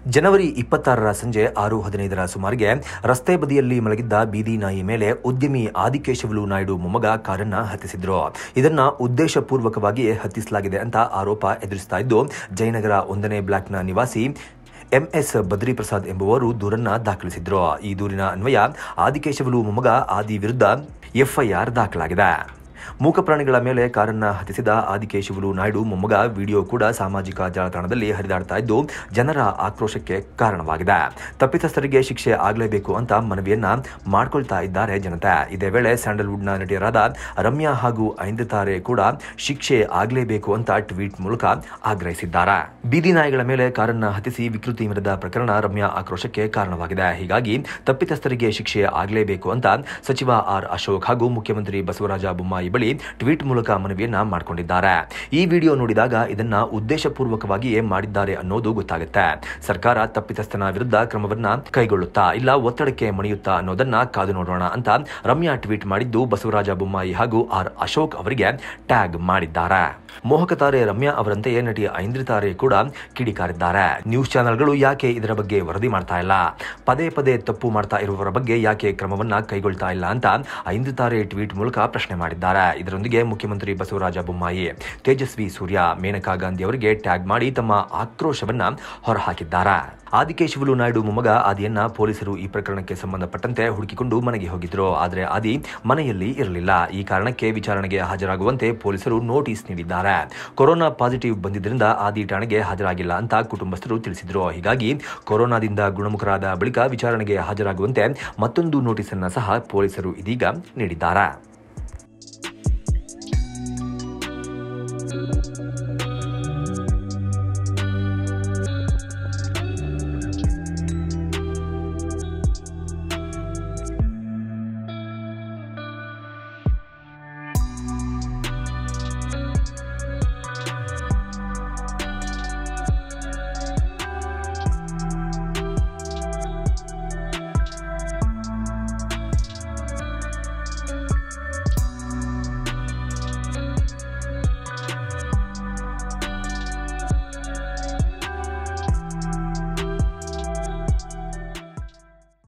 ಜನವರಿ ಇಪ್ಪತ್ತಾರರ ಸಂಜೆ ಆರು ಹದಿನೈದರ ಸುಮಾರಿಗೆ ರಸ್ತೆ ಬದಿಯಲ್ಲಿ ಮಲಗಿದ್ದ ಬೀದಿ ನಾಯಿ ಮೇಲೆ ಉದ್ಯಮಿ ಆದಿಕೇಶವಲು ನಾಯ್ಡು ಮೊಮ್ಮಗ ಕಾರನ್ನ ಹತ್ತಿಸಿದ್ರು ಇದನ್ನ ಉದ್ದೇಶಪೂರ್ವಕವಾಗಿ ಹತ್ತಿಸಲಾಗಿದೆ ಅಂತ ಆರೋಪ ಎದುರಿಸ್ತಾ ಇದ್ದು ಜಯನಗರ ಒಂದನೇ ಬ್ಲಾಕ್ನ ನಿವಾಸಿ ಎಂಎಸ್ ಬದ್ರಿ ಪ್ರಸಾದ್ ಎಂಬುವರು ದೂರನ್ನ ದಾಖಲಿಸಿದ್ರು ಈ ದೂರಿನ ಅನ್ವಯ ಆದಿಕೇಶವಲು ಮೊಮ್ಮಗ ಆದಿ ವಿರುದ್ಧ ಎಫ್ಐಆರ್ ದಾಖಲಾಗಿದೆ ಮೂಕ ಪ್ರಾಣಿಗಳ ಮೇಲೆ ಕಾರನ್ನ ಹತ್ತಿಸಿದ ಆದಿಕೇಶವಲು ನಾಯ್ಡು ಮೊಮ್ಮಗ ವಿಡಿಯೋ ಕೂಡ ಸಾಮಾಜಿಕ ಜಾಲತಾಣದಲ್ಲಿ ಹರಿದಾಡ್ತಾ ಇದ್ದು ಜನರ ಆಕ್ರೋಶಕ್ಕೆ ಕಾರಣವಾಗಿದೆ ತಪ್ಪಿತಸ್ಥರಿಗೆ ಶಿಕ್ಷೆ ಆಗಲೇಬೇಕು ಅಂತ ಮನವಿಯನ್ನ ಮಾಡ್ಕೊಳ್ತಾ ಇದ್ದಾರೆ ಜನತೆ ಇದೇ ವೇಳೆ ಸ್ಯಾಂಡಲ್ವುಡ್ನ ನಟಿಯರಾದ ರಮ್ಯಾ ಹಾಗೂ ಐಂದ್ರತಾರೆ ಕೂಡ ಶಿಕ್ಷೆ ಆಗಲೇಬೇಕು ಅಂತ ಟ್ವೀಟ್ ಮೂಲಕ ಆಗ್ರಹಿಸಿದ್ದಾರೆ ಬೀದಿ ನಾಯಿಗಳ ಮೇಲೆ ಕಾರನ್ನ ಹತ್ತಿಸಿ ವಿಕೃತಿ ಮೆರೆದ ಪ್ರಕರಣ ರಮ್ಯಾ ಆಕ್ರೋಶಕ್ಕೆ ಕಾರಣವಾಗಿದೆ ಹೀಗಾಗಿ ತಪ್ಪಿತಸ್ಥರಿಗೆ ಶಿಕ್ಷೆ ಆಗಲೇಬೇಕು ಅಂತ ಸಚಿವ ಆರ್ ಅಶೋಕ್ ಹಾಗೂ ಮುಖ್ಯಮಂತ್ರಿ ಬಸವರಾಜ ಬೊಮ್ಮಾಯಿ ಬಳಿ ಟ್ವೀಟ್ ಮೂಲಕ ಮನವಿಯನ್ನ ಮಾಡಿಕೊಂಡಿದ್ದಾರೆ ಈ ವಿಡಿಯೋ ನೋಡಿದಾಗ ಇದನ್ನ ಉದ್ದೇಶಪೂರ್ವಕವಾಗಿಯೇ ಮಾಡಿದ್ದಾರೆ ಅನ್ನೋದು ಗೊತ್ತಾಗುತ್ತೆ ಸರ್ಕಾರ ತಪ್ಪಿತಸ್ಥನ ವಿರುದ್ಧ ಕ್ರಮವನ್ನ ಕೈಗೊಳ್ಳುತ್ತಾ ಇಲ್ಲ ಒತ್ತಡಕ್ಕೆ ಮಣಿಯುತ್ತಾ ಅನ್ನೋದನ್ನ ಕಾದು ನೋಡೋಣ ಅಂತ ರಮ್ಯಾ ಟ್ವೀಟ್ ಮಾಡಿದ್ದು ಬಸವರಾಜ ಬೊಮ್ಮಾಯಿ ಹಾಗೂ ಆರ್ ಅಶೋಕ್ ಅವರಿಗೆ ಟ್ಯಾಗ್ ಮಾಡಿದ್ದಾರೆ ಮೋಹಕ ತಾರೆ ರಮ್ಯಾ ಅವರಂತೆಯೇ ನಟಿ ಐಂದ್ರಿತಾರೆ ಕೂಡ ಕಿಡಿಕಾರಿದ್ದಾರೆ ನ್ಯೂಸ್ ಚಾನೆಲ್ಗಳು ಯಾಕೆ ಇದರ ಬಗ್ಗೆ ವರದಿ ಮಾಡ್ತಾ ಇಲ್ಲ ಪದೇ ಪದೇ ತಪ್ಪು ಮಾಡ್ತಾ ಇರುವವರ ಬಗ್ಗೆ ಯಾಕೆ ಕ್ರಮವನ್ನ ಕೈಗೊಳ್ತಾ ಇಲ್ಲ ಅಂತ ಐಂದ್ರಿತಾರೆ ಟ್ವೀಟ್ ಮೂಲಕ ಪ್ರಶ್ನೆ ಮಾಡಿದ್ದಾರೆ ಇದರೊಂದಿಗೆ ಮುಖ್ಯಮಂತ್ರಿ ಬಸವರಾಜ ಬೊಮ್ಮಾಯಿ ತೇಜಸ್ವಿ ಸೂರ್ಯ ಮೇನಕಾ ಗಾಂಧಿ ಅವರಿಗೆ ಟ್ಯಾಗ್ ಮಾಡಿ ತಮ್ಮ ಆಕ್ರೋಶವನ್ನ ಹೊರಹಾಕಿದ್ದಾರೆ ಆದಿಕೇಶವಲು ನಾಯ್ಡು ಮೊಮ್ಮಗ ಆದಿಯನ್ನ ಪೊಲೀಸರು ಈ ಪ್ರಕರಣಕ್ಕೆ ಸಂಬಂಧಪಟ್ಟಂತೆ ಹುಡುಕಿಕೊಂಡು ಮನೆಗೆ ಹೋಗಿದ್ರು ಆದರೆ ಆದಿ ಮನೆಯಲ್ಲಿ ಇರಲಿಲ್ಲ ಈ ಕಾರಣಕ್ಕೆ ವಿಚಾರಣೆಗೆ ಹಾಜರಾಗುವಂತೆ ಪೊಲೀಸರು ನೋಟಿಸ್ ನೀಡಿದ್ದಾರೆ ಕೊರೋನಾ ಪಾಸಿಟಿವ್ ಬಂದಿದ್ದರಿಂದ ಆದಿ ಠಾಣೆಗೆ ಹಾಜರಾಗಿಲ್ಲ ಅಂತ ಕುಟುಂಬಸ್ಥರು ತಿಳಿಸಿದ್ರು ಹೀಗಾಗಿ ಕೊರೋನಾದಿಂದ ಗುಣಮುಖರಾದ ಬಳಿಕ ವಿಚಾರಣೆಗೆ ಹಾಜರಾಗುವಂತೆ ಮತ್ತೊಂದು ನೋಟಿಸ್ ಅನ್ನ ಸಹ ಪೊಲೀಸರು ಇದೀಗ ನೀಡಿದ್ದಾರೆ